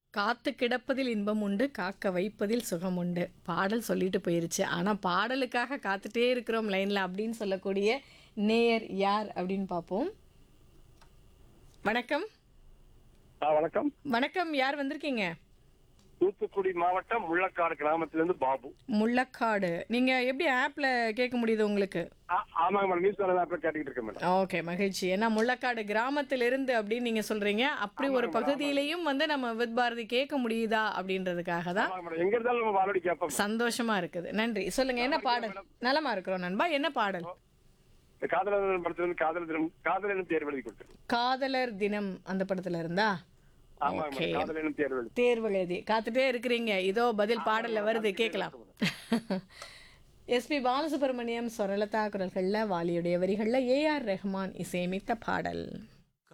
காத்து கிடப்பதில் இன்பம் உண்டு காக்க வைப்பதில் சுகம் உண்டு பாடல் சொல்லிட்டு போயிருச்சு ஆனால் பாடலுக்காக காத்துட்டே இருக்கிறோம் லைனில் அப்படின்னு சொல்லக்கூடிய நேயர் யார் அப்படின்னு பார்ப்போம் வணக்கம் ஆ, வணக்கம் வணக்கம் யார் வந்திருக்கீங்க தூத்துக்குடி மாவட்டம் முள்ளக்காடு கிராமத்திலிருந்து பாபு முள்ளக்காடு நீங்கள் எப்படி ஆப்பில் கேட்க முடியுது உங்களுக்கு ஆ, ஆமாங்க மேடம் நியூஸ் சேனல் அப்புறம் கேட்டுக்கிட்டு இருக்கேன் மேடம் ஓகே மகிழ்ச்சி ஏன்னா முள்ளக்காடு கிராமத்திலிருந்து அப்படின்னு நீங்கள் சொல்கிறீங்க அப்படி ஒரு பகுதியிலையும் வந்து நம்ம வித் பாரதி கேட்க முடியுதா அப்படின்றதுக்காக தான் ஆமாங்க மேடம் எங்க இருந்தாலும் நம்ம வானொலி கேட்போம் சந்தோஷமா இருக்குது நன்றி சொல்லுங்க என்ன பாடல் நலமா இருக்கிறோம் நண்பா என்ன பாடல் இந்த காதலர் படத்திலிருந்து காதல் தினம் காதல் எனும் தேர்வு எழுதி கொடுத்தேன் காதலர் தினம் அந்த படத்துல இருந்தா ஆமாங்க Okay. மேடம் காதல் எனும் தேர்வு எழுதி தேர்வு எழுதி காத்துட்டே இருக்கிறீங்க இதோ பதில் பாடல்ல வருது கேட்கலாம் எஸ்பி பாலசுப்ரமணியம் சொரலதா குரல்கள்ல வாலியுடைய வரிகள்ல ஏஆர் ரெஹ்மான் இசையமைத்த பாடல்